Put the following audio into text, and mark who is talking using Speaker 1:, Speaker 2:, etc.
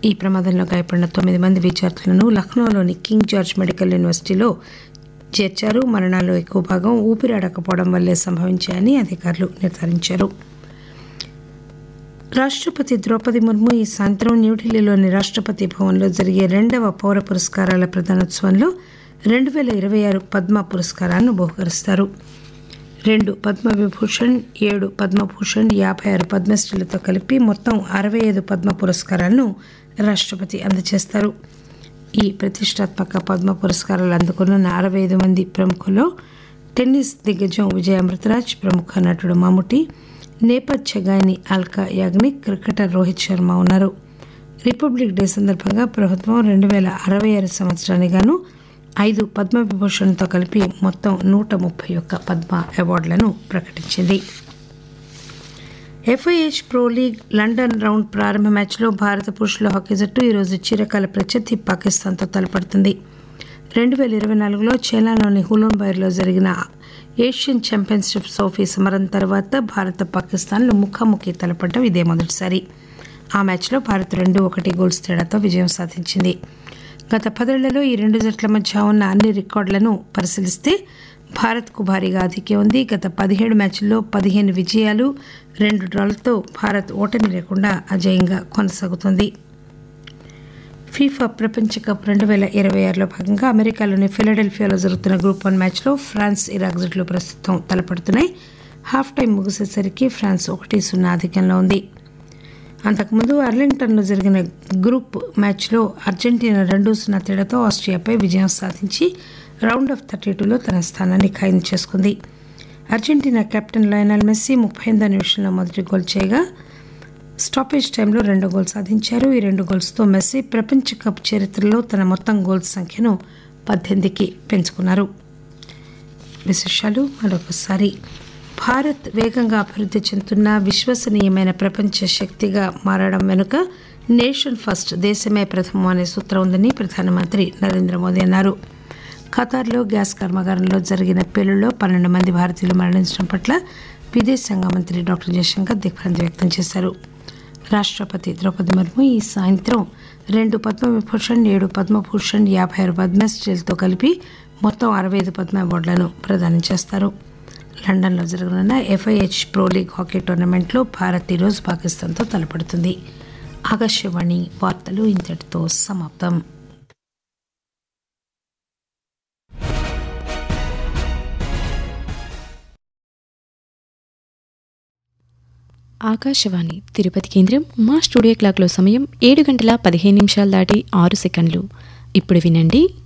Speaker 1: ఈ ప్రమాదంలో గాయపడిన తొమ్మిది మంది విద్యార్థులను లక్నోలోని కింగ్ జార్జ్ మెడికల్ యూనివర్సిటీలో చేర్చారు మరణాల్లో ఎక్కువ భాగం ఊపిరాడకపోవడం వల్లే సంభవించాయని అధికారులు నిర్ధారించారు రాష్ట్రపతి ద్రౌపది ముర్ము ఈ సాయంత్రం న్యూఢిల్లీలోని రాష్ట్రపతి భవన్లో జరిగే రెండవ పౌర పురస్కారాల ప్రదానోత్సవంలో రెండు వేల ఇరవై ఆరు పద్మ పురస్కారాలను బహుకరిస్తారు రెండు పద్మవిభూషణ్ ఏడు పద్మభూషణ్ యాభై ఆరు పద్మశ్రీలతో కలిపి మొత్తం అరవై ఐదు పద్మ పురస్కారాలను రాష్ట్రపతి అందజేస్తారు ఈ ప్రతిష్టాత్మక పద్మ పురస్కారాలు అందుకున్న అరవై ఐదు మంది ప్రముఖుల్లో టెన్నిస్ దిగ్గజం విజయ అమృతరాజ్ ప్రముఖ నటుడు మమ్ముటి నేపథ్య గాయని అల్కా యాగ్నిక్ క్రికెటర్ రోహిత్ శర్మ ఉన్నారు రిపబ్లిక్ డే సందర్భంగా ప్రభుత్వం రెండు వేల అరవై ఆరు సంవత్సరానికి గాను ఐదు పద్మవిభూషణ్తో కలిపి మొత్తం నూట ముప్పై ఒక్క పద్మ అవార్డులను ప్రకటించింది FIH pro league London round ప్రారంభ మ్యాచ్లో భారత పురుషుల హాకీ జట్టు ఈరోజు చిరకాల ప్రత్యర్థి పాకిస్తాన్తో తలపడుతుంది రెండు వేల ఇరవై నాలుగులో చైనాలోని హులూన్బైర్లో జరిగిన ఏషియన్ ఛాంపియన్షిప్ ట్రోఫీ సమరం తర్వాత భారత పాకిస్తాన్లు ముఖాముఖి తలపడడం ఇదే మొదటిసారి ఆ మ్యాచ్లో భారత్ రెండు ఒకటి గోల్స్ తేడాతో విజయం సాధించింది గత పదేళ్లలో ఈ రెండు జట్ల మధ్య ఉన్న అన్ని రికార్డులను పరిశీలిస్తే భారత్కు భారీగా ఆధిక్యం ఉంది గత పదిహేడు మ్యాచ్ల్లో పదిహేను విజయాలు రెండు డ్రాలతో భారత్ ఓటమి లేకుండా అజేయంగా కొనసాగుతోంది ఫీఫా ప్రపంచ కప్ రెండు వేల ఇరవై ఆరులో భాగంగా అమెరికాలోని ఫిలడెల్ఫియాలో జరుగుతున్న గ్రూప్ వన్ మ్యాచ్లో ఫ్రాన్స్ ఇరాక్ జట్లు ప్రస్తుతం తలపడుతున్నాయి హాఫ్ టైం ముగిసేసరికి ఫ్రాన్స్ ఒకటి సున్నా ఆధిక్యంలో ఉంది అంతకుముందు అర్లింగ్టన్లో జరిగిన గ్రూప్ మ్యాచ్లో అర్జెంటీనా రెండు సున్నా తేడాతో ఆస్ట్రియాపై విజయం సాధించి రౌండ్ ఆఫ్ థర్టీ టూలో తన స్థానాన్ని ఖాయం చేసుకుంది అర్జెంటీనా కెప్టెన్ లయనల్ మెస్సీ ముప్పై ఎనిమిదో నిమిషంలో మొదటి గోల్ చేయగా స్టాపేజ్ టైంలో రెండు గోల్ సాధించారు ఈ రెండు గోల్స్తో మెస్సీ ప్రపంచ కప్ చరిత్రలో తన మొత్తం గోల్స్ సంఖ్యను పద్దెనిమిదికి పెంచుకున్నారు విశేషాలు మరొకసారి భారత్ వేగంగా అభివృద్ధి చెందుతున్న విశ్వసనీయమైన ప్రపంచ శక్తిగా మారడం వెనుక నేషన్ ఫస్ట్ దేశమే ప్రథమం అనే సూత్రం ఉందని ప్రధానమంత్రి నరేంద్ర మోదీ అన్నారు ఖతార్లో గ్యాస్ కర్మాగారంలో జరిగిన పేలుళ్లో పన్నెండు మంది భారతీయులు మరణించడం పట్ల విదేశాంగ మంత్రి డాక్టర్ జయశంకర్ దిగ్భ్రాంతి వ్యక్తం చేశారు రాష్ట్రపతి ద్రౌపది ముర్ము ఈ సాయంత్రం రెండు పద్మవిభూషణ్ ఏడు పద్మభూషణ్ యాభై ఆరు పద్మశ్రీలతో కలిపి మొత్తం అరవై ఐదు పద్మ అవార్డులను ప్రదానం చేస్తారు లండన్లో జరగనున్న ఎఫ్ఐహెచ్ ప్రో లీగ్ హాకీ టోర్నమెంట్లో భారత్ ఈరోజు పాకిస్తాన్తో తలపడుతుంది ఆకాశవాణి వార్తలు ఇంతటితో సమాప్తం
Speaker 2: ఆకాశవాణి తిరుపతి కేంద్రం మా స్టూడియో క్లాక్లో సమయం ఏడు గంటల పదిహేను నిమిషాలు దాటి ఆరు సెకండ్లు ఇప్పుడు వినండి